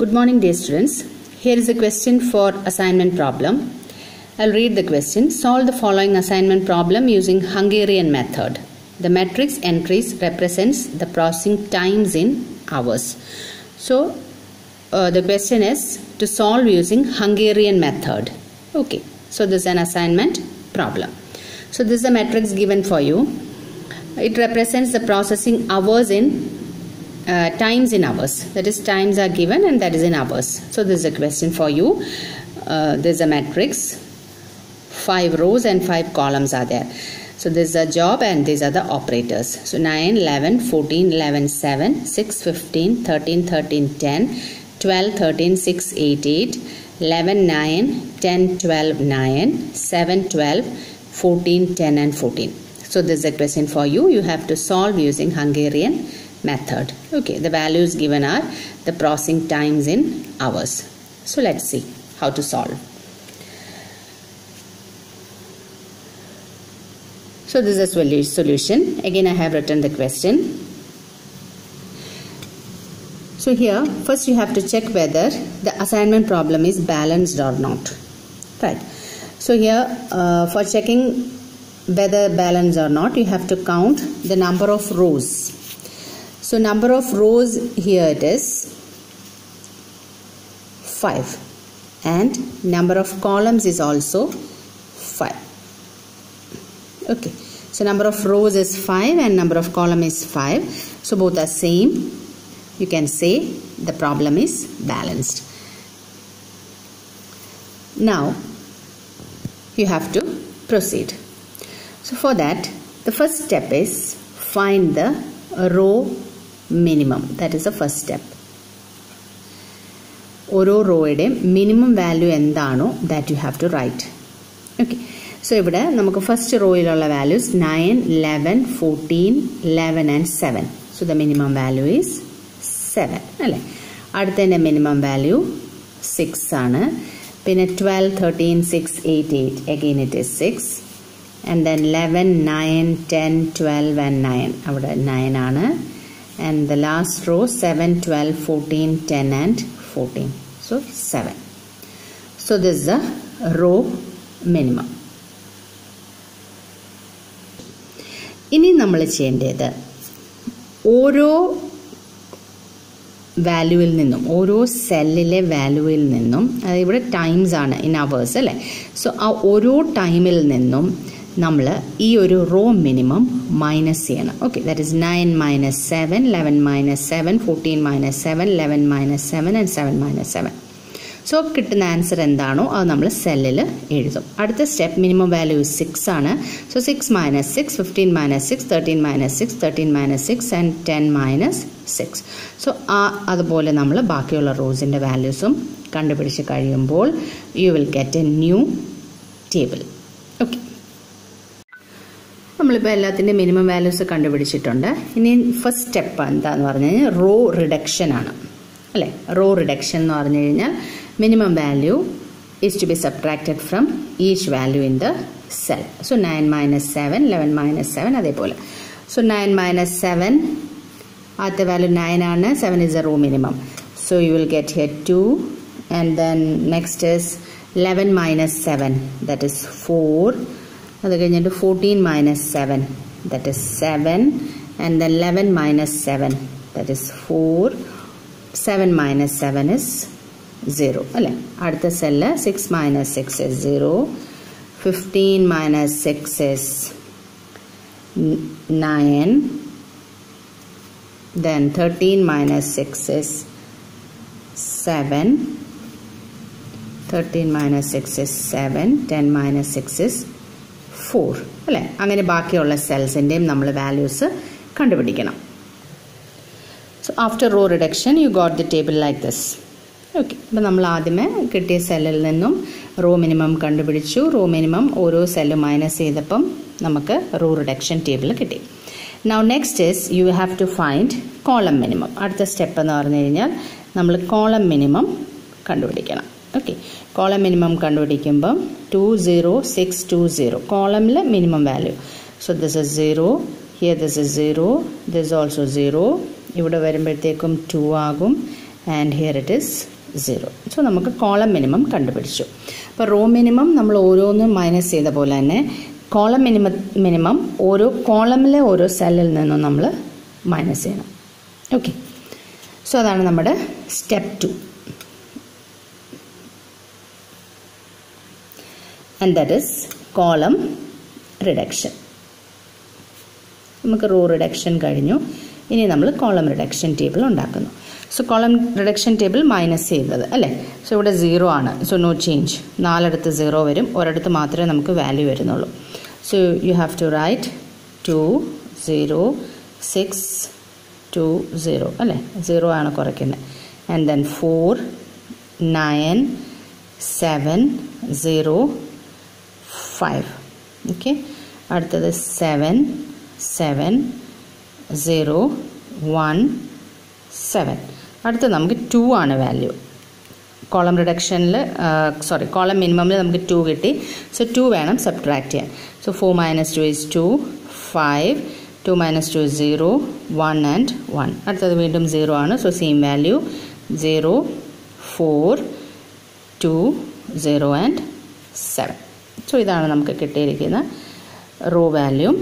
Good morning, dear students. Here is a question for assignment problem. I'll read the question. Solve the following assignment problem using Hungarian method. The matrix entries represents the processing times in hours. So, uh, the question is to solve using Hungarian method. Okay. So, this is an assignment problem. So, this is the matrix given for you. It represents the processing hours in uh, times in hours that is times are given and that is in hours so this is a question for you uh, there's a matrix five rows and five columns are there so this is a job and these are the operators so 9 11 14 11 7 6 15 13 13 10 12 13 6 8 8 11 9 10 12 9 7 12 14 10 and 14 so this is a question for you you have to solve using hungarian method. Okay, the values given are the processing times in hours. So let's see how to solve. So this is a solution. Again, I have written the question. So here, first you have to check whether the assignment problem is balanced or not. Right. So here, uh, for checking whether balanced or not, you have to count the number of rows so number of rows here it is 5 and number of columns is also 5. Okay. So number of rows is 5 and number of column is 5. So both are same. You can say the problem is balanced. Now you have to proceed. So for that the first step is find the row minimum that is a first step ഓരോ റോയുടെയും minimum value എന്താണോ ദാറ്റ് you have to write okay so ഇവിടെ നമുക്ക് first റോയിലുള്ള values nine eleven fourteen eleven and seven so the minimum value is seven അല്ലേ അടുത്തതിൻ്റെ minimum value six ആണ് പിന്നെ twelve thirteen six eight eight again it is six and then eleven nine ten twelve and nine അവിടെ nine ആണ് and the last row 7 12 14 10 and 14 so 7 so this is the row minimum ഇനി നമ്മൾ ചെയ്യേണ്ടത് ഓരോ വാല്യൂവിൽ നിന്നും ഓരോ സെല്ലിലെ വാല്യൂവിൽ നിന്നും അത് ഇവിടെ ടൈംസ് ആണ് ഇൻ അവേഴ്സ് അല്ലേ സോ ആ ഓരോ ടൈമിൽ നിന്നും നമ്മൾ ഈ ഒരു റോ മിനിമം മൈനസ് ചെയ്യണം okay that is nine minus seven eleven minus seven fourteen minus seven eleven minus seven and seven minus seven so കിട്ടുന്ന ആൻസർ എന്താണോ അത് നമ്മൾ സെല്ലിൽ എഴുതും അടുത്ത സ്റ്റെപ്പ് മിനിമം വാല്യൂ സിക്സ് ആണ് so six minus six fifteen minus six thirteen minus six thirteen minus six and ten minus six so ആ അതുപോലെ നമ്മൾ ബാക്കിയുള്ള റോസിൻ്റെ വാല്യൂസും കണ്ടുപിടിച്ച് കഴിയുമ്പോൾ you will get A new table okay നമ്മളിപ്പോൾ എല്ലാത്തിൻ്റെ മിനിമം വാല്യൂസ് കണ്ടുപിടിച്ചിട്ടുണ്ട് ഇനി ഫസ്റ്റ് സ്റ്റെപ്പ് എന്താന്ന് പറഞ്ഞു കഴിഞ്ഞാൽ റോ റിഡക്ഷൻ ആണ് അല്ലേ റോ റിഡക്ഷൻ എന്ന് പറഞ്ഞു കഴിഞ്ഞാൽ minimum value is to be subtracted from each value in the cell so nine minus seven eleven minus seven അതേപോലെ സോ നയൻ മൈനസ് സെവൻ ആദ്യത്തെ വാല്യൂ നയൻ ആണ് seven is a row minimum so you will get here two and then next is eleven minus seven that is four അത് കഴിഞ്ഞിട്ട് fourteen minus seven that is seven and then eleven minus seven that is four seven minus seven is zero അല്ലേ അടുത്ത cell six minus six is zero fifteen minus six is nine then thirteen minus six is seven thirteen minus six is seven ten minus six is four അല്ലേ അങ്ങനെ ബാക്കിയുള്ള സെൽസിൻ്റെയും നമ്മൾ values കണ്ടുപിടിക്കണം so after row reduction you got the table like this okay അപ്പോൾ നമ്മൾ ആദ്യമേ കിട്ടിയ സെല്ലിൽ നിന്നും റോ മിനിമം കണ്ടുപിടിച്ചു റോ മിനിമം ഓരോ സെല്ല് മൈനസ് ചെയ്തപ്പം നമുക്ക് റോ റിഡക്ഷൻ ടേബിൾ കിട്ടി now next is you have to find column minimum അടുത്ത സ്റ്റെപ്പ് എന്ന് പറഞ്ഞു കഴിഞ്ഞാൽ നമ്മൾ കോളം മിനിമം കണ്ടുപിടിക്കണം ഓക്കെ കോളം മിനിമം കണ്ടുപിടിക്കുമ്പം two zero six two zero കോളമിൽ minimum value so this is zero here this is zero this also zero ഇവിടെ വരുമ്പോഴത്തേക്കും ടു ആകും and here it is zero so നമുക്ക് കോളം മിനിമം കണ്ടുപിടിച്ചു അപ്പോൾ raw minimum നമ്മൾ ഓരോന്നും മൈനസ് ചെയ്ത പോലെ തന്നെ കോളം മിനിമ മിനിമം ഓരോ കോളമിലെ ഓരോ സെല്ലിൽ നിന്നും നമ്മൾ മൈനസ് ചെയ്യണം ഓക്കെ സോ അതാണ് നമ്മുടെ step two and that is column reduction നമുക്ക് റോ റിഡക്ഷൻ കഴിഞ്ഞു ഇനി നമ്മൾ കോളം റിഡക്ഷൻ ടേബിൾ ഉണ്ടാക്കുന്നു so column reduction table minus ചെയ്തത് അല്ലേ സോ ഇവിടെ സീറോ ആണ് സോ നോ ചേഞ്ച് നാലിടത്ത് സീറോ വരും ഒരിടത്ത് മാത്രമേ നമുക്ക് വാല്യൂ വരുന്നുള്ളൂ so you have to write two zero six two zero അല്ലേ സീറോ ആണ് കുറയ്ക്കുന്നത് and then four nine seven zero five okay അടുത്തത് seven seven zero one seven അടുത്ത് നമുക്ക് ടു ആണ് വാല്യൂ കോളം റിഡക്ഷനിൽ സോറി കോളം മിനിമമിൽ നമുക്ക് ടു കിട്ടി സോ ടു വേണം സബ്ട്രാക്ട് ചെയ്യാൻ so four minus two is two five two minus two zero one and one അടുത്തത് വീണ്ടും സീറോ ആണ് so same value zero four two zero and seven so ഇതാണ് നമുക്ക് കിട്ടിയിരിക്കുന്ന റോ വാല്യൂം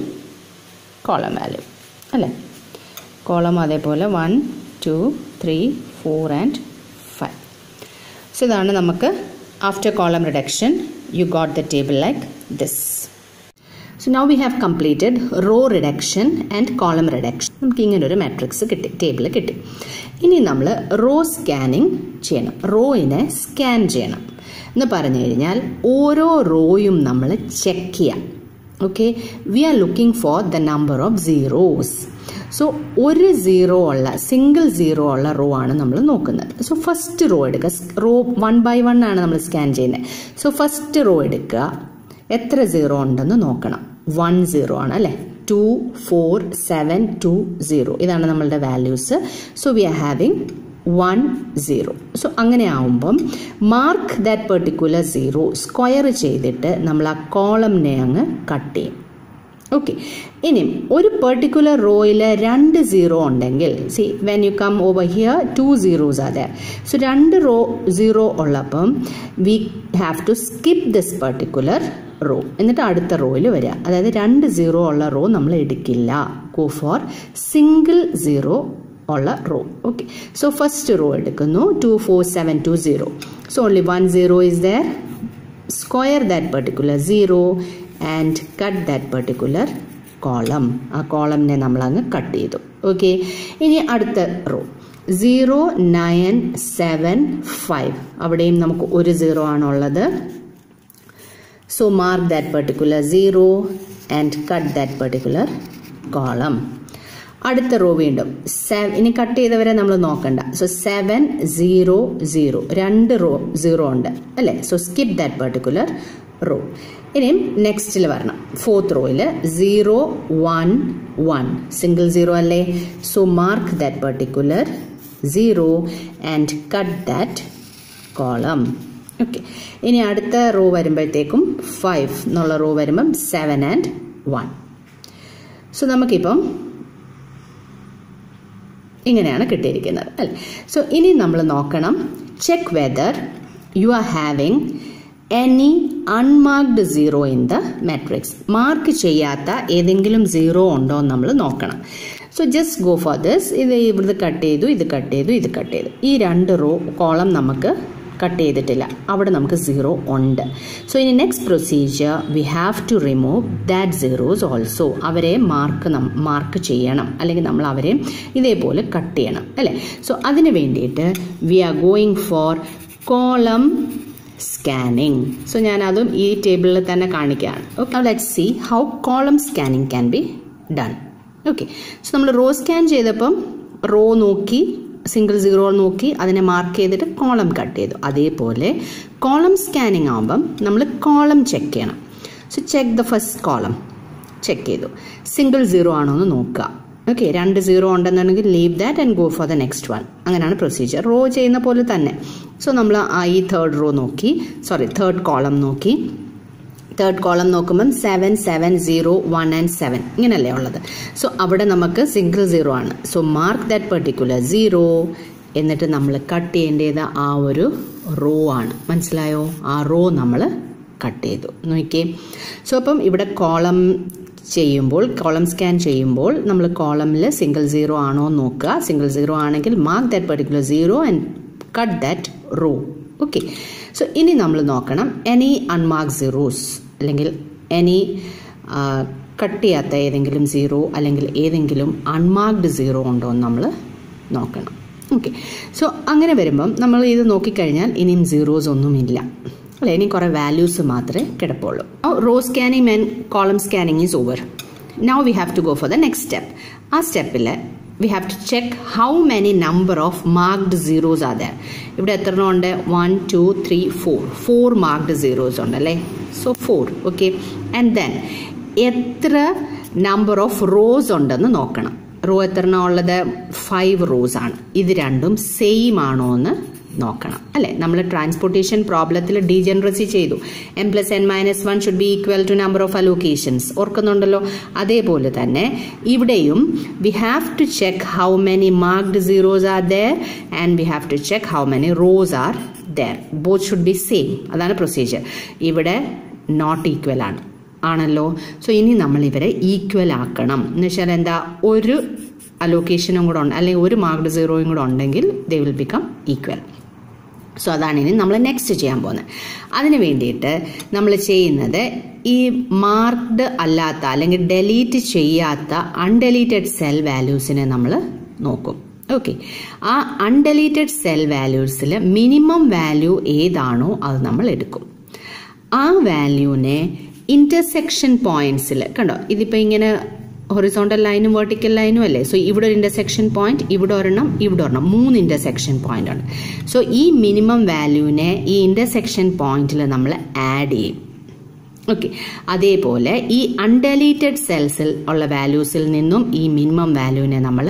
കോളം വാല്യൂ അല്ലേ കോളം അതേപോലെ one two three four and five so ഇതാണ് നമുക്ക് after column reduction you got the table like this so now we have completed row reduction and column reduction നമുക്ക് ഇങ്ങനെ ഒരു മാട്രിക്സ് കിട്ടി table കിട്ടി ഇനി നമ്മൾ റോ സ്കാനിങ് ചെയ്യണം റോയിനെ സ്കാൻ ചെയ്യണം എന്ന് പറഞ്ഞു കഴിഞ്ഞാൽ ഓരോ റോയും നമ്മൾ ചെക്ക് ചെയ്യാം okay we are looking for the number of zeros so ഒരു സീറോ ഉള്ള സിംഗിൾ സീറോ ഉള്ള റോ ആണ് നമ്മൾ നോക്കുന്നത് സോ ഫസ്റ്റ് റോ എടുക്കുക റോ വൺ ബൈ വൺ ആണ് നമ്മൾ സ്കാൻ ചെയ്യുന്നത് സോ ഫസ്റ്റ് റോ എടുക്കുക എത്ര സീറോ ഉണ്ടെന്ന് നോക്കണം വൺ സീറോ ആണ് അല്ലേ two four seven two zero ഇതാണ് നമ്മളുടെ values so we are having one zero so അങ്ങനെ ആവുമ്പം mark that particular zero square ചെയ്തിട്ട് നമ്മൾ ആ കോളംനെ അങ്ങ് കട്ട് ചെയ്യും ഓക്കെ ഇനി ഒരു പെർട്ടിക്കുലർ റോയിൽ രണ്ട് സീറോ ഉണ്ടെങ്കിൽ see when you come over here two zeros അതെ സോ രണ്ട് റോ സീറോ ഉള്ളപ്പം we have to skip this particular row എന്നിട്ട് അടുത്ത റോയിൽ വരിക അതായത് രണ്ട് സീറോ ഉള്ള റോ നമ്മൾ എടുക്കില്ല ഗോ ഫോർ സിംഗിൾ സീറോ ഉള്ള row okay so first row എടുക്കുന്നു two four seven two zero so only one zero is there square that particular zero and cut that particular column ആ കോളമിനെ നമ്മൾ അങ്ങ് cut ചെയ്തു ഓക്കെ ഇനി അടുത്ത row zero nine seven five അവിടെയും നമുക്ക് ഒരു സീറോ ആണുള്ളത് so mark that particular zero and cut that particular column അടുത്ത റോ വീണ്ടും ഇനി കട്ട് ചെയ്തവരെ നമ്മൾ നോക്കണ്ട സോ സെവൻ സീറോ സീറോ രണ്ട് റോ സീറോ ഉണ്ട് അല്ലേ so skip that particular row ഇനിയും നെക്സ്റ്റിൽ വരണം ഫോർത്ത് റോയിൽ zero one one single zero അല്ലേ so mark that particular zero and cut that column okay ഇനി അടുത്ത റോ വരുമ്പോഴത്തേക്കും ഫൈവ് എന്നുള്ള റോ വരുമ്പം സെവൻ ആൻഡ് വൺ സോ നമുക്കിപ്പം ഇങ്ങനെയാണ് കിട്ടിയിരിക്കുന്നത് അല്ലേ സോ ഇനി നമ്മൾ നോക്കണം check whether you are having any unmarked zero in the matrix mark ചെയ്യാത്ത ഏതെങ്കിലും സീറോ ഉണ്ടോ എന്ന് നമ്മൾ നോക്കണം so just go for this ഇത് ഇവിടുന്ന് കട്ട് ചെയ്തു ഇത് കട്ട് ചെയ്തു ഇത് കട്ട് ചെയ്തു ഈ രണ്ട് റോ കോളം നമുക്ക് കട്ട് ചെയ്തിട്ടില്ല അവിടെ നമുക്ക് സീറോ ഉണ്ട് സോ ഇനി next procedure we have to remove that zeros also അവരെ മാർക്ക് മാർക്ക് ചെയ്യണം അല്ലെങ്കിൽ നമ്മൾ അവരെ ഇതേപോലെ കട്ട് ചെയ്യണം അല്ലേ സോ അതിന് വേണ്ടിയിട്ട് we are going for column scanning so ഞാൻ അതും ഈ ടേബിളിൽ തന്നെ കാണിക്കുകയാണ് okay let see how column scanning can be done okay so നമ്മൾ റോ സ്കാൻ ചെയ്തപ്പം റോ നോക്കി സിംഗിൾ സീറോ നോക്കി അതിനെ മാർക്ക് ചെയ്തിട്ട് കോളം കട്ട് ചെയ്തു അതേപോലെ കോളം സ്കാനിങ് ആകുമ്പം നമ്മൾ കോളം ചെക്ക് ചെയ്യണം so check the first column check ചെയ്തു സിംഗിൾ സീറോ ആണോ എന്ന് നോക്കുക ഓക്കെ രണ്ട് സീറോ ഉണ്ടെന്നുണ്ടെങ്കിൽ leave that and go for the next one അങ്ങനെയാണ് പ്രൊസീജിയർ റോ ചെയ്യുന്ന പോലെ തന്നെ സോ നമ്മൾ ആ ഈ തേർഡ് റോ നോക്കി സോറി തേർഡ് കോളം നോക്കി തേർഡ് കോളം നോക്കുമ്പം seven seven zero one and seven ഇങ്ങനെയല്ലേ ഉള്ളത് സോ അവിടെ നമുക്ക് സിംഗിൾ സീറോ ആണ് so mark that particular zero എന്നിട്ട് നമ്മൾ കട്ട് ചെയ്യേണ്ടത് ആ ഒരു റോ ആണ് മനസ്സിലായോ ആ റോ നമ്മൾ കട്ട് ചെയ്തു നോക്കിയേ സോ അപ്പം ഇവിടെ കോളം ചെയ്യുമ്പോൾ കോളം സ്കാൻ ചെയ്യുമ്പോൾ നമ്മൾ കോളമിൽ സിംഗിൾ സീറോ ആണോ എന്ന് നോക്കുക സിംഗിൾ സീറോ ആണെങ്കിൽ mark that particular zero and cut that row okay so ഇനി നമ്മൾ നോക്കണം എനി അൺമാർക്ക് സീറോസ് അല്ലെങ്കിൽ എനി കട്ട് ചെയ്യാത്ത ഏതെങ്കിലും സീറോ അല്ലെങ്കിൽ ഏതെങ്കിലും അൺമാർക്ഡ് സീറോ ഉണ്ടോ എന്ന് നമ്മൾ നോക്കണം ഓക്കെ സോ അങ്ങനെ വരുമ്പം നമ്മൾ ഇത് നോക്കിക്കഴിഞ്ഞാൽ ഇനിയും സീറോസ് ഒന്നുമില്ല അല്ലെ ഇനി കുറേ വാല്യൂസ് മാത്രമേ കിടപ്പുള്ളൂ row scanning and column scanning is over now we have to go for the next step ആ സ്റ്റെപ്പിൽ we have to check how many number of marked zeros are there ഇവിടെ എത്ര എണ്ണം ഉണ്ട് one two three four four marked zeros ഉണ്ട് അല്ലേ so four okay and then എത്ര number of rows ഉണ്ടെന്ന് നോക്കണം റോ എത്ര എണ്ണം ഉള്ളത് ഫൈവ് റോസ് ആണ് ഇത് രണ്ടും സെയിം ആണോ എന്ന് നോക്കണം അല്ലെ നമ്മൾ ട്രാൻസ്പോർട്ടേഷൻ പ്രോബ്ലത്തിൽ ഡീജനറസി ചെയ്തു M plus N minus one should be equal to number of allocations ഓർക്കുന്നുണ്ടല്ലോ അതേപോലെ തന്നെ ഇവിടെയും we have to check how many marked zeros are there and we have to check how many rows are there both should be same അതാണ് procedure ഇവിടെ not equal ആണ് ആണല്ലോ so ഇനി നമ്മൾ ഇവരെ ഈക്വൽ ആക്കണം എന്ന് വെച്ചാൽ എന്താ ഒരു അലോക്കേഷനും കൂടെ ഉണ്ട് അല്ലെങ്കിൽ ഒരു മാർക്ഡ് സീറോയും കൂടെ ഉണ്ടെങ്കിൽ they will become equal so അതാണ് ഇനി നമ്മൾ നെക്സ്റ്റ് ചെയ്യാൻ പോകുന്നത് അതിന് വേണ്ടിയിട്ട് നമ്മൾ ചെയ്യുന്നത് ഈ മാർക്ഡ് അല്ലാത്ത അല്ലെങ്കിൽ ഡെലീറ്റ് ചെയ്യാത്ത അൺഡെലീറ്റഡ് സെൽ വാല്യൂസിനെ നമ്മൾ നോക്കും ഓക്കെ ആ അൺഡെലീറ്റഡ് സെൽ വാല്യൂസിൽ മിനിമം വാല്യൂ ഏതാണോ അത് നമ്മൾ എടുക്കും ആ വാല്യൂനെ ഇന്റർസെക്ഷൻ പോയിന്റ്സിൽ കണ്ടോ ഇതിപ്പോൾ ഇങ്ങനെ ഹൊറിസോണ്ടൽ ലൈനും വെർട്ടിക്കൽ ലൈനും അല്ലേ സോ ഇവിടെ ഒരു ഇന്റർസെക്ഷൻ പോയിന്റ് ഇവിടെ ഒരെണ്ണം ഇവിടെ ഒരെണ്ണം മൂന്ന് ഇന്റർസെക്ഷൻ പോയിന്റ് ഉണ്ട് സോ ഈ മിനിമം വാല്യൂവിനെ ഈ ഇന്റർസെക്ഷൻ പോയിന്റിൽ നമ്മൾ ആഡ് ചെയ്യും ഓക്കെ അതേപോലെ ഈ അൺഡെലീറ്റഡ് സെൽസിൽ ഉള്ള വാല്യൂസിൽ നിന്നും ഈ മിനിമം വാല്യൂവിനെ നമ്മൾ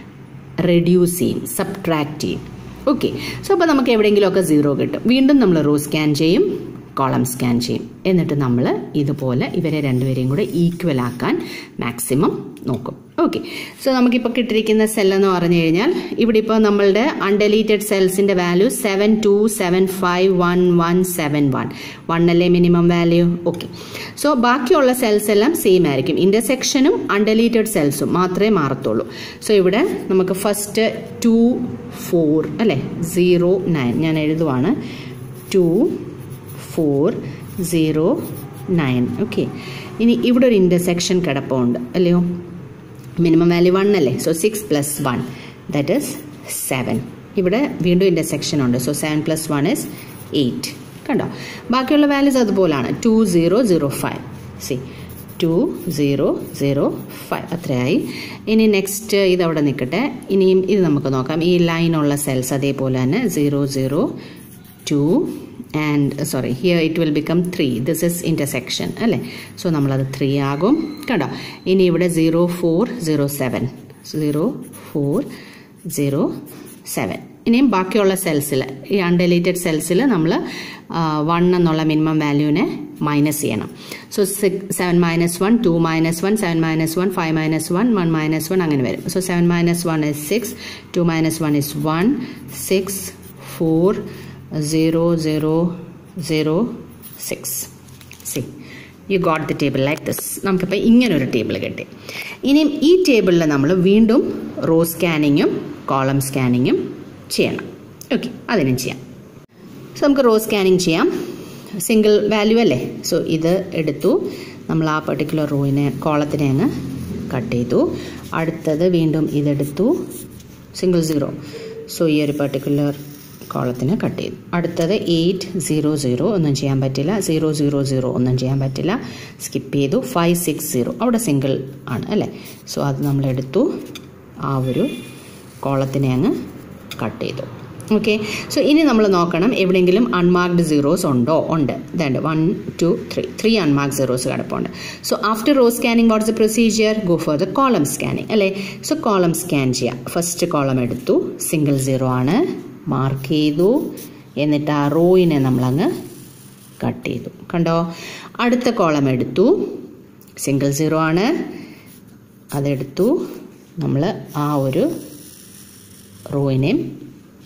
റെഡ്യൂസ് ചെയ്യും സബ്ട്രാക്ട് ചെയ്യും ഓക്കെ സോ അപ്പോൾ നമുക്ക് എവിടെയെങ്കിലുമൊക്കെ സീറോ കിട്ടും വീണ്ടും നമ്മൾ റോ സ്കാൻ ചെയ്യും കോളം സ്കാൻ ചെയ്യും എന്നിട്ട് നമ്മൾ ഇതുപോലെ ഇവരെ രണ്ടുപേരെയും കൂടെ ഈക്വൽ ആക്കാൻ മാക്സിമം നോക്കും ഓക്കെ സോ നമുക്കിപ്പോൾ കിട്ടിയിരിക്കുന്ന സെൽ എന്ന് പറഞ്ഞു കഴിഞ്ഞാൽ ഇവിടെ ഇപ്പോൾ നമ്മളുടെ അൺഡെലീറ്റഡ് സെൽസിന്റെ value seven two seven five one one seven one one അല്ലേ മിനിമം വാല്യൂ ഓക്കെ സോ ബാക്കിയുള്ള സെൽസ് എല്ലാം സെയിം ആയിരിക്കും ഇന്റർസെക്ഷനും അൺഡെലീറ്റഡ് സെൽസും മാത്രമേ മാറത്തുള്ളൂ സോ ഇവിടെ നമുക്ക് ഫസ്റ്റ് ടു ഫോർ അല്ലേ സീറോ നയൻ ഞാൻ എഴുതുവാണ് two four zero nine okay ഇനി ഇവിടെ ഒരു ഇൻ്റർസെക്ഷൻ കിടപ്പുണ്ട് അല്ലയോ മിനിമം വാല്യൂ വൺ അല്ലേ so six plus one that is seven ഇവിടെ വീണ്ടും ഇൻ്റർസെക്ഷൻ ഉണ്ട് so seven plus one is eight കണ്ടോ ബാക്കിയുള്ള വാല്യൂസ് അതുപോലാണ് two zero zero five see two zero zero five അത്രയായി ഇനി നെക്സ്റ്റ് ഇതവിടെ നിൽക്കട്ടെ ഇനിയും ഇത് നമുക്ക് നോക്കാം ഈ ലൈനുള്ള സെൽസ് അതേപോലെ തന്നെ zero zero two and sorry here it will become three this is intersection അല്ലേ സോ നമ്മളത് ത്രീ ആകും കണ്ടോ ഇനി ഇവിടെ zero four zero seven zero four zero seven ഇനിയും ബാക്കിയുള്ള സെൽസിൽ ഈ അൺഡെലീറ്റഡ് സെൽസിൽ നമ്മൾ വൺ എന്നുള്ള മിനിമം വാല്യൂവിനെ മൈനസ് ചെയ്യണം so six seven minus one two minus one seven minus one five minus one one minus one അങ്ങനെ വരും so seven minus one is six two minus one is one six four zero zero zero six see you got the table like this നമുക്കിപ്പോൾ ഇങ്ങനൊരു table കിട്ടി ഇനിയും ഈ ടേബിളിൽ നമ്മൾ വീണ്ടും റോ സ്കാനിങ്ങും കോളം സ്കാനിങ്ങും ചെയ്യണം ഓക്കെ അതിനും ചെയ്യാം സോ നമുക്ക് റോ സ്കാനിങ് ചെയ്യാം സിംഗിൾ വാല്യൂ അല്ലേ സോ ഇത് എടുത്തു നമ്മൾ ആ പെർട്ടിക്കുലർ റോയിനെ കോളത്തിനെ അങ്ങ് കട്ട് ചെയ്തു അടുത്തത് വീണ്ടും ഇതെടുത്തു സിംഗിൾ സീറോ സോ ഈ ഒരു പെർട്ടിക്കുലർ കോളത്തിന് കട്ട് ചെയ്തു അടുത്തത് എയ്റ്റ് സീറോ സീറോ ഒന്നും ചെയ്യാൻ പറ്റില്ല സീറോ സീറോ സീറോ ഒന്നും ചെയ്യാൻ പറ്റില്ല സ്കിപ്പ് ചെയ്തു ഫൈവ് സിക്സ് സീറോ അവിടെ സിംഗിൾ ആണ് അല്ലേ സോ അത് നമ്മൾ എടുത്തു ആ ഒരു കോളത്തിനെ അങ്ങ് കട്ട് ചെയ്തു ഓക്കെ സോ ഇനി നമ്മൾ നോക്കണം എവിടെയെങ്കിലും അൺമാർക്ഡ് സീറോസ് ഉണ്ടോ ഉണ്ട് ഇതുണ്ട് one two three three unmark zeros കിടപ്പുണ്ട് so after row scanning what's a procedure go for the column scanning അല്ലേ സോ കോളം സ്കാൻ ചെയ്യാം ഫസ്റ്റ് കോളം എടുത്തു സിംഗിൾ സീറോ ആണ് മാർക്ക് ചെയ്തു എന്നിട്ട് ആ റോയിനെ നമ്മളങ്ങ് കട്ട് ചെയ്തു കണ്ടോ അടുത്ത കോളം എടുത്തു സിംഗിൾ സീറോ ആണ് അതെടുത്തു നമ്മൾ ആ ഒരു റോയിനെയും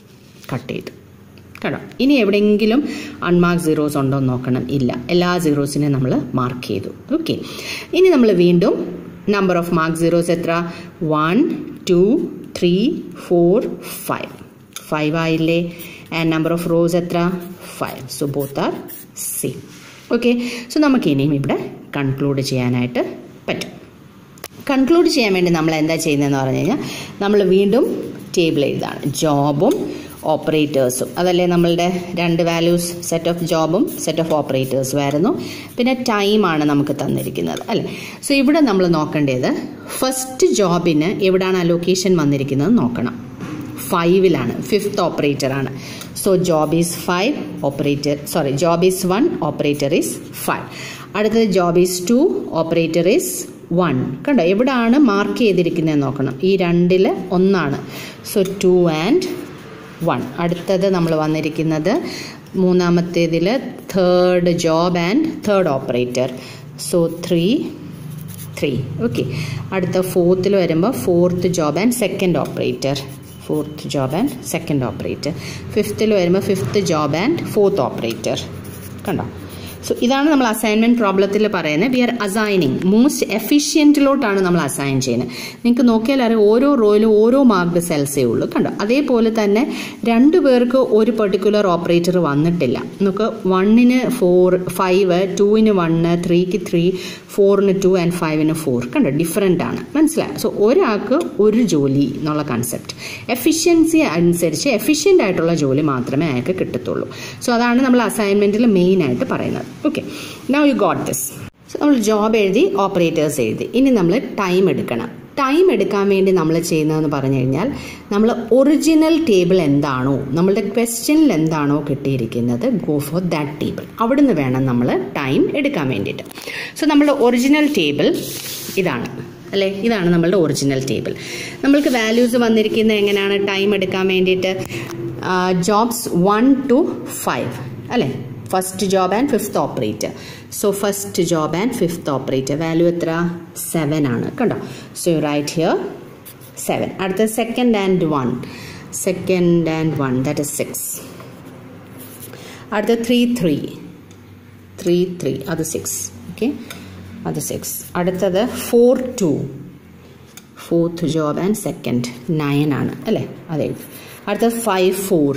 കട്ട് ചെയ്തു കേട്ടോ ഇനി എവിടെയെങ്കിലും അൺമാർക്ക് സീറോസ് ഉണ്ടോ എന്ന് നോക്കണം ഇല്ല എല്ലാ സീറോസിനെയും നമ്മൾ മാർക്ക് ചെയ്തു ഓക്കെ ഇനി നമ്മൾ വീണ്ടും നമ്പർ ഓഫ് മാർക്ക് സീറോസ് എത്ര one two three four five five ആയില്ലേ ആൻഡ് നമ്പർ ഓഫ് റോസ് എത്ര five so both are same okay so നമുക്ക് ഇനിയും ഇവിടെ കൺക്ലൂഡ് ചെയ്യാനായിട്ട് പറ്റും കൺക്ലൂഡ് ചെയ്യാൻ വേണ്ടി നമ്മൾ എന്താ ചെയ്യുന്നതെന്ന് പറഞ്ഞു കഴിഞ്ഞാൽ നമ്മൾ വീണ്ടും ടേബിൾ എഴുതാണ് ജോബും ഓപ്പറേറ്റേഴ്സും അതല്ലേ നമ്മളുടെ രണ്ട് വാല്യൂസ് സെറ്റ് ഓഫ് ജോബും സെറ്റ് ഓഫ് ഓപ്പറേറ്റേഴ്സും ആയിരുന്നു പിന്നെ ടൈമാണ് നമുക്ക് തന്നിരിക്കുന്നത് അല്ലേ സോ ഇവിടെ നമ്മൾ നോക്കേണ്ടത് ഫസ്റ്റ് ജോബിന് എവിടാണ് അലൊക്കേഷൻ വന്നിരിക്കുന്നത് നോക്കണം ഫൈവിലാണ് ഫിഫ്ത്ത് ഓപ്പറേറ്റർ ആണ് so job is five operator sorry job is one operator is five അടുത്തത് job is two operator is one കണ്ടോ എവിടാണ് മാർക്ക് ചെയ്തിരിക്കുന്നത് നോക്കണം ഈ രണ്ടിൽ ഒന്നാണ് സോ ടു ആൻഡ് വൺ അടുത്തത് നമ്മൾ വന്നിരിക്കുന്നത് മൂന്നാമത്തേതിൽ third job and third operator so three three okay അടുത്ത ഫോർത്തിൽ വരുമ്പോൾ fourth job and second operator fourth job and second operator ഫിഫ്ത്തിൽ വരുമ്പോൾ fifth job and fourth operator കണ്ടോ സോ ഇതാണ് നമ്മൾ അസൈൻമെന്റ് പ്രോബ്ലത്തിൽ പറയുന്നത് വി ആർ അസൈനിങ് മോസ്റ്റ് എഫിഷ്യൻറ്റിലോട്ടാണ് നമ്മൾ അസൈൻ ചെയ്യുന്നത് നിങ്ങൾക്ക് നോക്കിയാൽ അറിയാം ഓരോ റോയിലും ഓരോ മാർക്ക് സെൽസേ ഉള്ളൂ കണ്ടോ അതേപോലെ തന്നെ രണ്ട് പേർക്ക് ഒരു പെർട്ടിക്കുലർ ഓപ്പറേറ്റർ വന്നിട്ടില്ല നമുക്ക് വണ്ണിന് ഫോർ ഫൈവ് ടൂവിന് വണ്ണ് ത്രീക്ക് ത്രീ ഫോറിന് ടു ആൻഡ് ഫൈവിന് ഫോർ കണ്ടോ ഡിഫറെൻ്റ് ആണ് മനസ്സിലായോ സോ ഒരാൾക്ക് ഒരു ജോലി എന്നുള്ള കൺസെപ്റ്റ് എഫിഷ്യൻസി അനുസരിച്ച് എഫിഷ്യൻ്റ് ആയിട്ടുള്ള ജോലി മാത്രമേ അയാൾക്ക് കിട്ടത്തുള്ളൂ സോ അതാണ് നമ്മൾ അസൈൻമെൻറ്റിൽ മെയിൻ ആയിട്ട് പറയുന്നത് okay now you got this so നമ്മൾ ജോബ് എഴുതി ഓപ്പറേറ്റേഴ്സ് എഴുതി ഇനി നമ്മൾ ടൈം എടുക്കണം ടൈം എടുക്കാൻ വേണ്ടി നമ്മൾ ചെയ്യുന്നതെന്ന് പറഞ്ഞു കഴിഞ്ഞാൽ നമ്മൾ ഒറിജിനൽ ടേബിൾ എന്താണോ നമ്മളുടെ ക്വസ്റ്റ്യനിൽ എന്താണോ കിട്ടിയിരിക്കുന്നത് ഗോ ഫോർ ദാറ്റ് ടേബിൾ അവിടുന്ന് വേണം നമ്മൾ ടൈം എടുക്കാൻ വേണ്ടിയിട്ട് സോ നമ്മളുടെ ഒറിജിനൽ ടേബിൾ ഇതാണ് അല്ലേ ഇതാണ് നമ്മളുടെ ഒറിജിനൽ ടേബിൾ നമ്മൾക്ക് വാല്യൂസ് വന്നിരിക്കുന്നത് എങ്ങനെയാണ് ടൈം എടുക്കാൻ വേണ്ടിയിട്ട് ജോബ്സ് വൺ ടു ഫൈവ് അല്ലേ first job and fifth operator so first job and fifth operator value എത്ര സെവൻ ആണ് കണ്ടോ so you write here seven അടുത്ത second and one second and one that is six അടുത്ത three three three three അത് six okay അത് six അടുത്തത് four two fourth job and second nine ആണ് അല്ലേ അതെ അടുത്തത് ഫൈവ് ഫോർ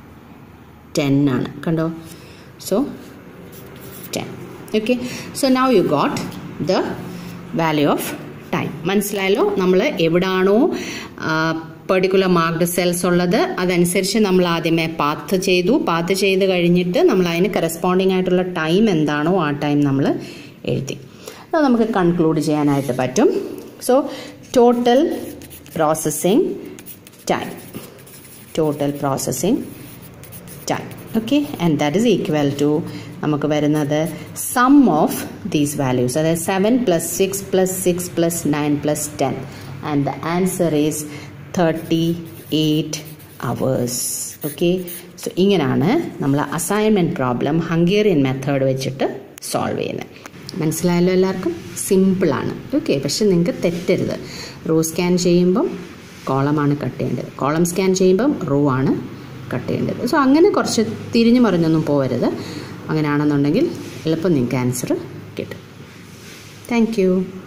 ടെൻ ആണ് കണ്ടോ so 10 okay so now you got the value of time മനസ്സിലായല്ലോ നമ്മൾ എവിടാണോ പെർട്ടിക്കുലർ മാർക്ക്ഡ് സെൽസ് ഉള്ളത് അതനുസരിച്ച് നമ്മൾ ആദ്യമേ പാത്ത് ചെയ്തു പാത്ത് ചെയ്ത് കഴിഞ്ഞിട്ട് നമ്മൾ അതിന് കറസ്പോണ്ടിങ് ആയിട്ടുള്ള ടൈം എന്താണോ ആ ടൈം നമ്മൾ എഴുതി അത് നമുക്ക് കൺക്ലൂഡ് ചെയ്യാനായിട്ട് പറ്റും so total processing time total processing time okay and that is equal to നമുക്ക് വരുന്നത് സം ഓഫ് ദീസ് വാല്യൂസ് അതായത് seven plus six plus six plus nine plus ten and the answer is thirty eight hours okay so ഇങ്ങനെയാണ് നമ്മൾ assignment problem Hungarian method വെച്ചിട്ട് solve ചെയ്യുന്നത് മനസ്സിലായല്ലോ എല്ലാവർക്കും സിമ്പിളാണ് ഓക്കെ പക്ഷെ നിങ്ങൾക്ക് തെറ്റരുത് റോ സ്കാൻ ചെയ്യുമ്പം കോളമാണ് കട്ട് ചെയ്യേണ്ടത് കോളം സ്കാൻ ചെയ്യുമ്പം റോ ആണ് കട്ട് ചെയ്യേണ്ടത് സോ അങ്ങനെ കുറച്ച് തിരിഞ്ഞു മറിഞ്ഞൊന്നും പോകരുത് അങ്ങനെയാണെന്നുണ്ടെങ്കിൽ എളുപ്പം നിങ്ങൾക്ക് ആൻസർ കിട്ടും താങ്ക്